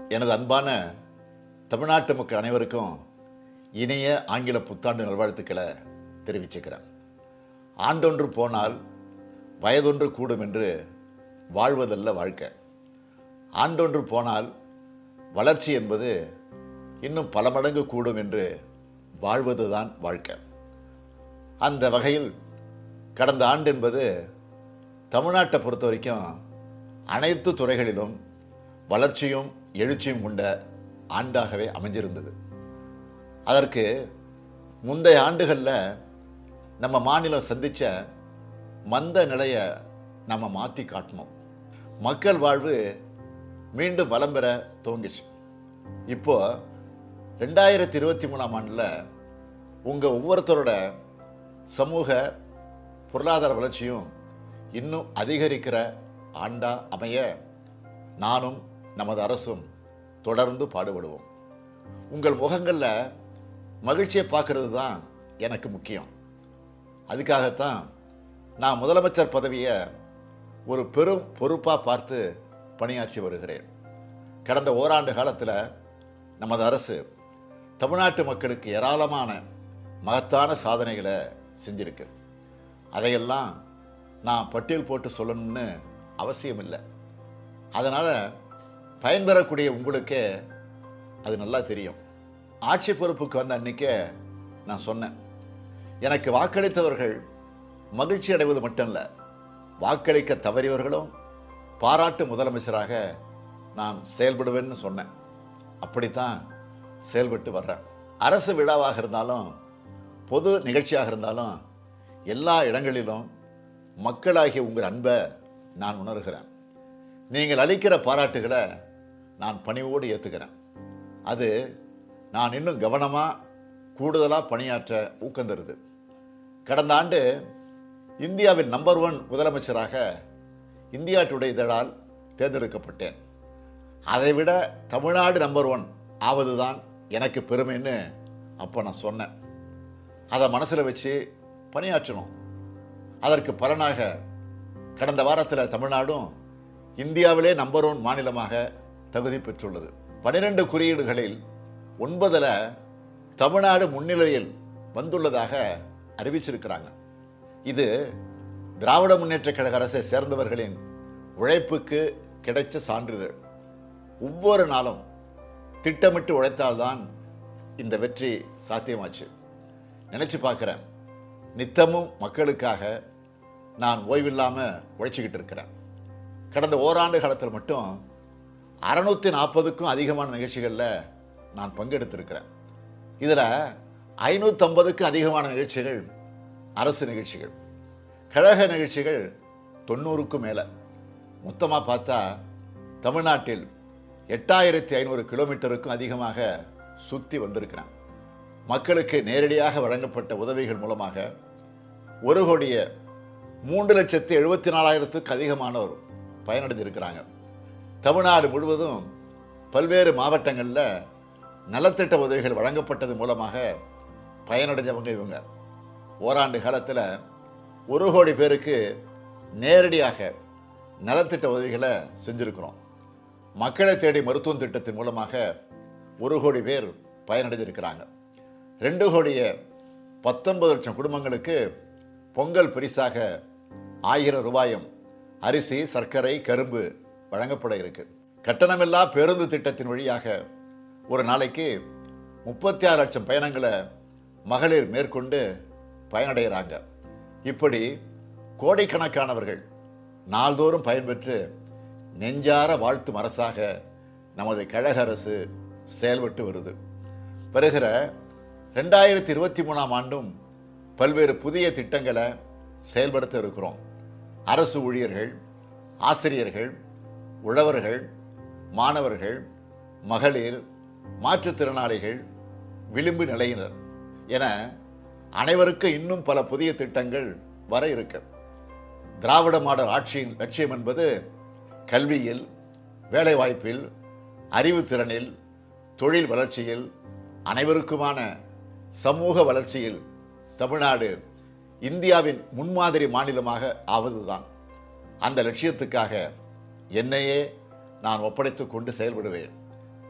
எனது அன்பான தமிழ்நாட்டு மக்கள் அனைவருக்கும் இனிய ஆங்கில புத்தாண்டு நல்வாழ்த்துக்களை தெரிவிச்சுக்கிறேன் ஆண்டொன்று போனால் வயதொன்று கூடும் என்று வாழ்வதல்ல வாழ்க்கை ஆண்டொன்று போனால் வளர்ச்சி என்பது இன்னும் பல மடங்கு கூடும் என்று வாழ்வதுதான் வாழ்க்கை அந்த வகையில் கடந்த ஆண்டு என்பது தமிழ்நாட்டை பொறுத்த வரைக்கும் அனைத்து துறைகளிலும் வளர்ச்சியும் எழுச்சியும் கொண்ட ஆண்டாகவே அமைஞ்சிருந்தது அதற்கு முந்தைய ஆண்டுகளில் நம்ம மாநிலம் சந்தித்த மந்த நிலையை நம்ம மாற்றி காட்டணும் மக்கள் வாழ்வு மீண்டும் வலம் பெற துவங்கிச்சு இப்போ ரெண்டாயிரத்தி இருபத்தி மூணாம் ஆண்டில் உங்கள் ஒவ்வொருத்தரோட சமூக பொருளாதார வளர்ச்சியும் இன்னும் அதிகரிக்கிற ஆண்டா அமைய நானும் நமது அரசும் தொடர்ந்து பாடுபடுவோம் உங்கள் முகங்களில் மகிழ்ச்சியை பார்க்கறது தான் எனக்கு முக்கியம் அதுக்காகத்தான் நான் முதலமைச்சர் பதவியை ஒரு பெரும் பொறுப்பாக பார்த்து பணியாற்றி வருகிறேன் கடந்த ஓராண்டு காலத்தில் நமது அரசு தமிழ்நாட்டு மக்களுக்கு ஏராளமான மகத்தான சாதனைகளை செஞ்சிருக்கு அதையெல்லாம் நான் பட்டியல் போட்டு சொல்லணும்னு அவசியம் இல்லை அதனால் பயன்பெறக்கூடிய உங்களுக்கே அது நல்லா தெரியும் ஆட்சி பொறுப்புக்கு வந்த அன்னைக்கே நான் சொன்னேன் எனக்கு வாக்களித்தவர்கள் மகிழ்ச்சி அடைவது மட்டும் இல்லை வாக்களிக்க தவறியவர்களும் பாராட்டு முதலமைச்சராக நான் செயல்படுவேன்னு சொன்னேன் அப்படித்தான் செயல்பட்டு வர்றேன் அரசு விழாவாக இருந்தாலும் பொது நிகழ்ச்சியாக இருந்தாலும் எல்லா இடங்களிலும் மக்களாகிய உங்கள் அன்பை நான் உணர்கிறேன் நீங்கள் அளிக்கிற பாராட்டுகளை நான் பணிவோடு ஏற்றுக்கிறேன் அது நான் இன்னும் கவனமாக கூடுதலாக பணியாற்ற ஊக்கம் தருது கடந்த ஆண்டு இந்தியாவின் நம்பர் ஒன் முதலமைச்சராக இந்தியா டுடே இதழால் தேர்ந்தெடுக்கப்பட்டேன் அதைவிட தமிழ்நாடு நம்பர் ஒன் ஆவதுதான் எனக்கு பெருமைன்னு அப்போ நான் சொன்னேன் அதை மனசில் வச்சு பணியாற்றணும் அதற்கு பலனாக கடந்த வாரத்தில் தமிழ்நாடும் இந்தியாவிலே நம்பர் ஒன் மாநிலமாக தகுதி பெற்றுள்ளது பனிரெண்டு குறியீடுகளில் ஒன்பதில் தமிழ்நாடு முன்னிலையில் வந்துள்ளதாக அறிவிச்சிருக்கிறாங்க இது திராவிட முன்னேற்ற கழக அரசை சேர்ந்தவர்களின் உழைப்புக்கு கிடைச்ச சான்றிதழ் ஒவ்வொரு நாளும் திட்டமிட்டு உழைத்தால்தான் இந்த வெற்றி சாத்தியமாச்சு நினச்சி பார்க்குறேன் நித்தமும் மக்களுக்காக நான் ஓய்வில்லாமல் உழைச்சிக்கிட்டு இருக்கிறேன் கடந்த ஓராண்டு காலத்தில் மட்டும் அறநூற்றி நாற்பதுக்கும் அதிகமான நிகழ்ச்சிகளில் நான் பங்கெடுத்திருக்கிறேன் இதில் ஐநூற்றம்பதுக்கும் அதிகமான நிகழ்ச்சிகள் அரசு நிகழ்ச்சிகள் கழக நிகழ்ச்சிகள் தொண்ணூறுக்கும் மேலே மொத்தமாக பார்த்தா தமிழ்நாட்டில் எட்டாயிரத்தி ஐநூறு கிலோமீட்டருக்கும் அதிகமாக சுற்றி வந்திருக்கிறேன் மக்களுக்கு நேரடியாக வழங்கப்பட்ட உதவிகள் மூலமாக ஒரு கோடிய மூன்று லட்சத்து எழுபத்தி நாலாயிரத்துக்கு அதிகமானோர் பயனடைஞ்சிருக்கிறாங்க தமிழ்நாடு முழுவதும் பல்வேறு மாவட்டங்களில் நலத்திட்ட உதவிகள் வழங்கப்பட்டது மூலமாக பயனடைஞ்சவங்க இவங்க ஓராண்டு காலத்தில் ஒரு கோடி பேருக்கு நேரடியாக நலத்திட்ட உதவிகளை செஞ்சுருக்கிறோம் மக்களை தேடி மருத்துவம் திட்டத்தின் மூலமாக ஒரு கோடி பேர் பயனடைஞ்சிருக்கிறாங்க ரெண்டு கோடிய பத்தொன்பது லட்சம் குடும்பங்களுக்கு பொங்கல் பரிசாக ஆயிரம் ரூபாயும் அரிசி சர்க்கரை கரும்பு வழங்கப்பட இருக்கு கட்டணமில்லா பேருந்து திட்டத்தின் வழியாக ஒரு நாளைக்கு முப்பத்தி ஆறு லட்சம் பயணங்களை மகளிர் மேற்கொண்டு பயனடைகிறாங்க இப்படி கோடிக்கணக்கானவர்கள் நாள்தோறும் பயன்பெற்று நெஞ்சார வாழ்த்தும் அரசாக நமது கழக அரசு செயல்பட்டு வருது வருகிற ரெண்டாயிரத்தி இருபத்தி மூணாம் ஆண்டும் பல்வேறு புதிய திட்டங்களை செயல்படுத்த இருக்கிறோம் அரசு ஊழியர்கள் ஆசிரியர்கள் உழவர்கள் மாணவர்கள் மகளிர் மாற்றுத்திறனாளிகள் விளிம்பு நிலையினர் என அனைவருக்கும் இன்னும் பல புதிய திட்டங்கள் வர இருக்கு திராவிட மாடல் ஆட்சியின் லட்சியம் என்பது கல்வியில் வேலைவாய்ப்பில் அறிவுத்திறனில் தொழில் வளர்ச்சியில் அனைவருக்குமான சமூக வளர்ச்சியில் தமிழ்நாடு இந்தியாவின் முன்மாதிரி மாநிலமாக ஆவதுதான் அந்த லட்சியத்துக்காக என்னையே நான் ஒப்படைத்துக் கொண்டு செயல்படுவேன்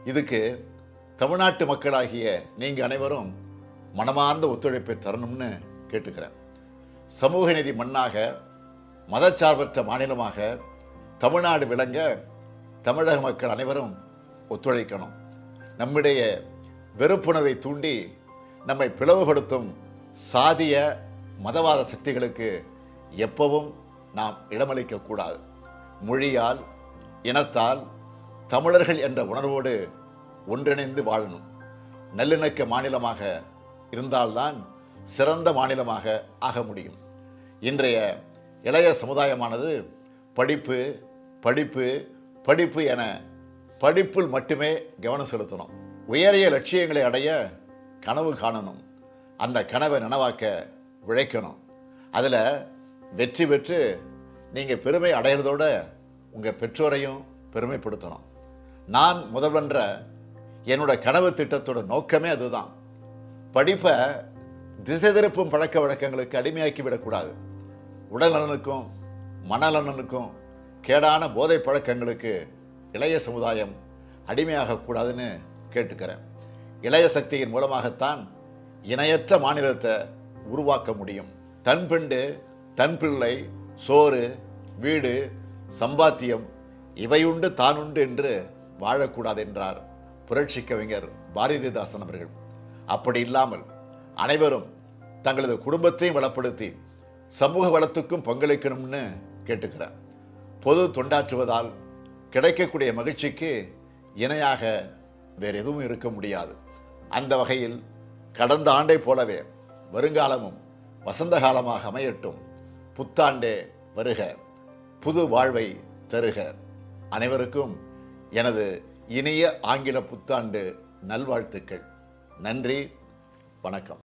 இதுக்கு தமிழ்நாட்டு மக்களாகிய நீங்கள் அனைவரும் மனமார்ந்த ஒத்துழைப்பை தரணும்னு கேட்டுக்கிறேன் சமூக நீதி மண்ணாக மதச்சார்பற்ற மாநிலமாக தமிழ்நாடு விளங்க தமிழக மக்கள் அனைவரும் ஒத்துழைக்கணும் நம்முடைய வெறுப்புணர்வை தூண்டி நம்மை பிளவுபடுத்தும் சாதிய மதவாத சக்திகளுக்கு எப்பவும் நாம் இடமளிக்க கூடாது மொழியால் இனத்தால் தமிழர்கள் என்ற உணர்வோடு ஒன்றிணைந்து வாழணும் நல்லிணக்க மாநிலமாக இருந்தால்தான் சிறந்த மாநிலமாக ஆக முடியும் இன்றைய இளைய சமுதாயமானது படிப்பு படிப்பு படிப்பு என படிப்பில் மட்டுமே கவனம் செலுத்தணும் உயரிய லட்சியங்களை அடைய கனவு காணணும் அந்த கனவை நனவாக்க உழைக்கணும் அதில் வெற்றி பெற்று நீங்கள் பெருமை அடையிறதோட உங்கள் பெற்றோரையும் பெருமைப்படுத்தணும் நான் முதல்வன்ற என்னோட கனவு திட்டத்தோட நோக்கமே அதுதான் படிப்பை திசை திருப்பும் பழக்க வழக்கங்களுக்கு அடிமையாக்கி விடக்கூடாது உடல் நலனுக்கும் மனநலனுக்கும் கேடான போதை பழக்கங்களுக்கு இளைய சமுதாயம் அடிமையாகக்கூடாதுன்னு கேட்டுக்கிறேன் இளைய சக்தியின் மூலமாகத்தான் இணையற்ற மாநிலத்தை உருவாக்க முடியும் தன் பெண்டு தன் பிள்ளை சோறு வீடு சம்பாத்தியம் இவையுண்டு தானுண்டு என்று வாழக்கூடாது என்றார் புரட்சி கவிஞர் பாரதிதாசன் அவர்கள் அப்படி இல்லாமல் அனைவரும் தங்களது குடும்பத்தையும் வளப்படுத்தி சமூக வளத்துக்கும் பங்களிக்கணும்னு கேட்டுக்கிறேன் பொது தொண்டாற்றுவதால் கிடைக்கக்கூடிய மகிழ்ச்சிக்கு இணையாக வேறு எதுவும் இருக்க முடியாது அந்த வகையில் கடந்த ஆண்டை போலவே வருங்காலமும் வசந்த காலமாக அமையட்டும் புத்தாண்டே வருக புது வாழ்வை தருக அனைவருக்கும் எனது இனிய ஆங்கில புத்தாண்டு நல்வாழ்த்துக்கள் நன்றி வணக்கம்